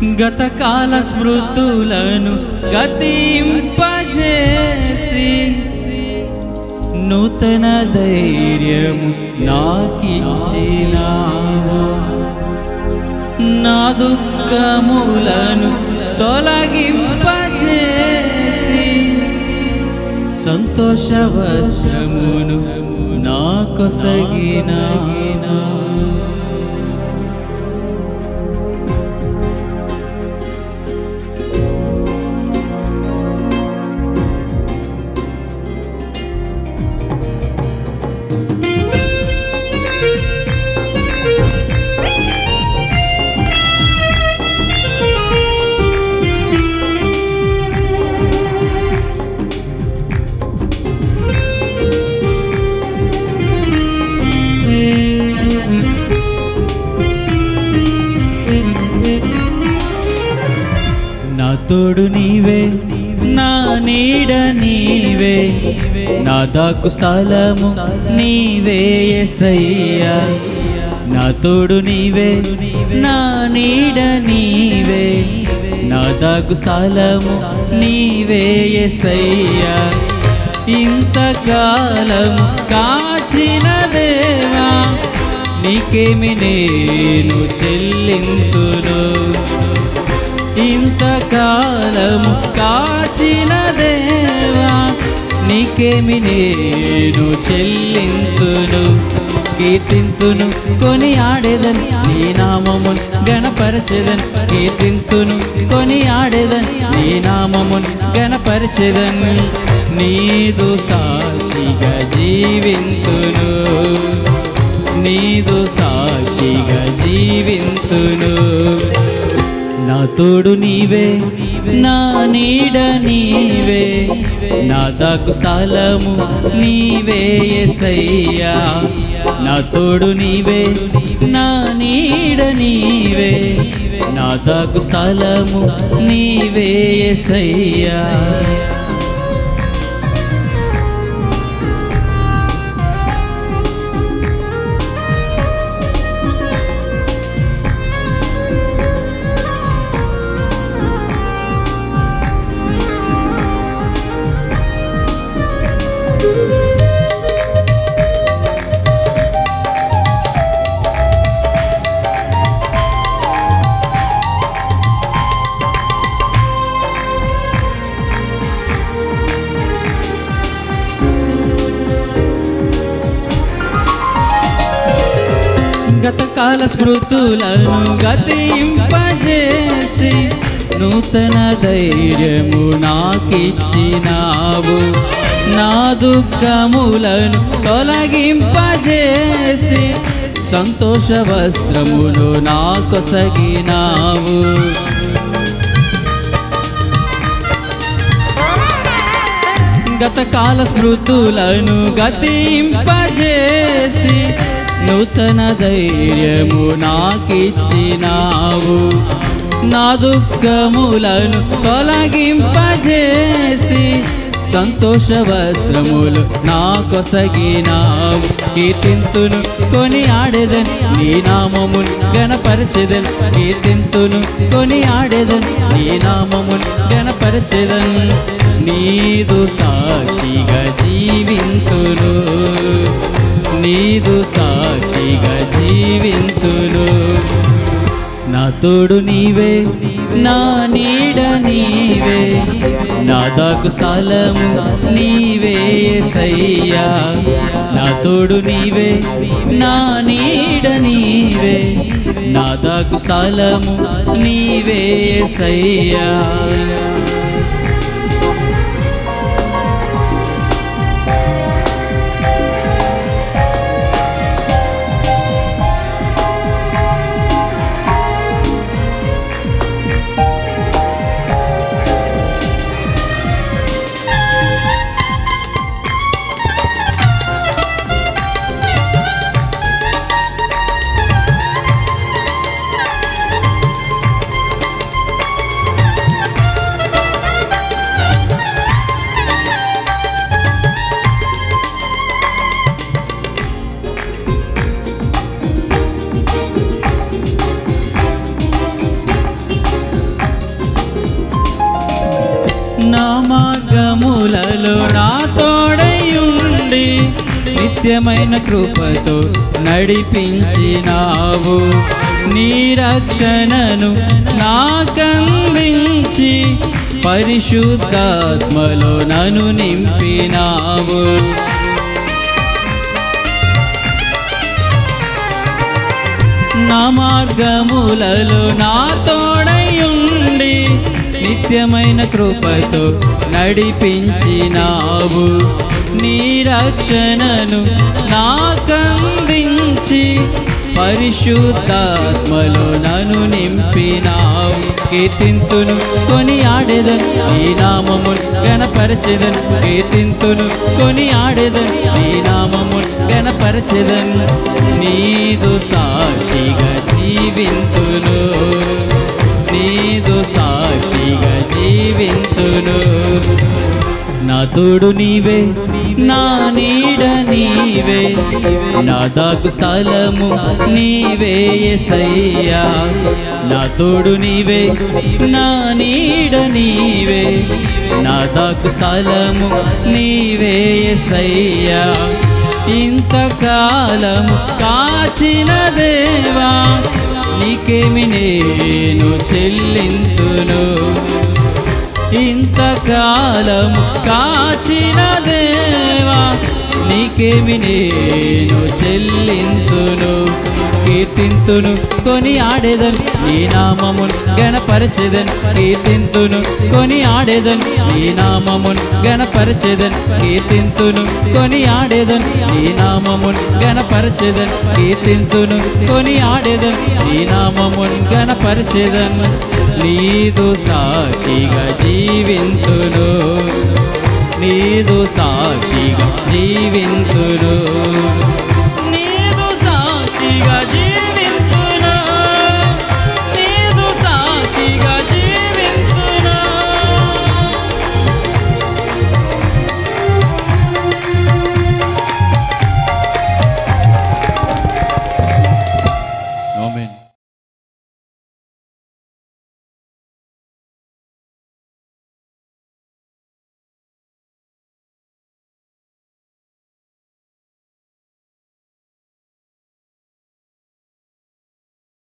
గతకాల స్మృతులను గతింపజేసి నూతన ధైర్యము నాకిచ్చినావు నా దుఃఖములను తొలగింపజేసి సంతోష వస్త్రమును నా కొసగినా నా తోడు నీవే నా నీడ నీవే నా దాకు స్థలము నీవే ఎసయ్యా నా తోడు నీవే నా నీడ నీవే నా దాకు స్థలము నీవే ఎసయ్యా ఇంతకాలము కాచిన దేవా నీకేమి నేను చెల్లింతును ఇంతకాలము కాచిన దేవా నీకేమి నేను చెల్లింతును కీర్తింతును కొని ఆడేదని నీ నామమున్ గణపరచెదన్ కీర్తింతును కొని ఆడేదని నీ నామమున్ గణపరచెదన్ నీదు సాక్షిగా జీవింతును నీదు సాక్షిగా జీవింతును నా తోడు నీవే నా నీడ నీవే నా దాకు స్థలము నీవే ఎసయ్యా నా తోడు నీవే నా నీడ నీవే నా దాకు స్థలము నీవే ఎసయ్యా గతకాల స్మృతులను గతింపజేసి నూతన ధైర్యము నాకిచ్చినావు నా దుఃఖములను తొలగింపజేసి సంతోష వస్త్రమును నాకొసగినావు గతకాల స్మృతులను గతింపజేసి నూతన ధైర్యము నాకిచ్చినావు నా దుఃఖములను తొలగింపజేసి సంతోష వస్త్రములు నా కొసగినావు కీర్తింతును కొని ఆడేదని నీ నామమున్ గణపరచెదన్ కీర్తింతును కొని ఆడేదని నీ నామమున్ గణపరచెదన్ నీదు సాక్షిగా జీవింతును నీదు సాక్షిగా జీవింతును నా తోడు నీవే నా నీడ నీవే నా దాకు స్థలము నీవే సయ్యా నా తోడు నీవే నా నీడ నీవే నా దాకు స్థలము నీవే సయ్యా మార్గములలో నా తోడయుండి నిత్యమైన కృపతో నడిపించినావు నీ రక్షణను నాకందించి పరిశుద్ధాత్మలో నన్ను నింపినావు నా మార్గములలో నా తోడయుండి నిత్యమైన కృపతో నడిపించినావు నీ రక్షణను నాకందించి పరిశుద్ధాత్మలో నన్ను నింపినావు కీర్తింతును కొని ఆడేదన్ ఈ నామమున్ గణపరచెదన్ కీర్తింతును కొని ఆడేదన్ ఈ నామమున్ గణపరచెదన్ నీదు సాక్షిగా జీవింతును నీదు సాక్షిగా జీవింతును నా తోడు నీవే నా నీడ నీవే నా దాగు స్థలము నీవే ఎసయ్యా నా తోడు నీవే నా నీడ నీవే నా దాగు స్థలము నీవే ఎసయ్యా ఇంతకాలము కాచిన దేవా నీకేమి నేను చెల్లింతును ఇంతకాలము కాచిన దేవా నీకేమి నేను చెల్లింతును కీర్తింతును కొని ఆడేదన్ నీ నామమున్ గణపరచెదన్ కీర్తింతును కొని ఆడేదన్ నీ నామమున్ గణపరచెదన్ కీర్తింతును కొని ఆడేదన్ నీ నామమున్ గణపరచెదన్ కీర్తింతును కొని ఆడేదన్ నీ నామమున్ గణపరచెదన్ నీదు సాక్షిగా జీవింతును నీదు సాక్షిగా జీవింతును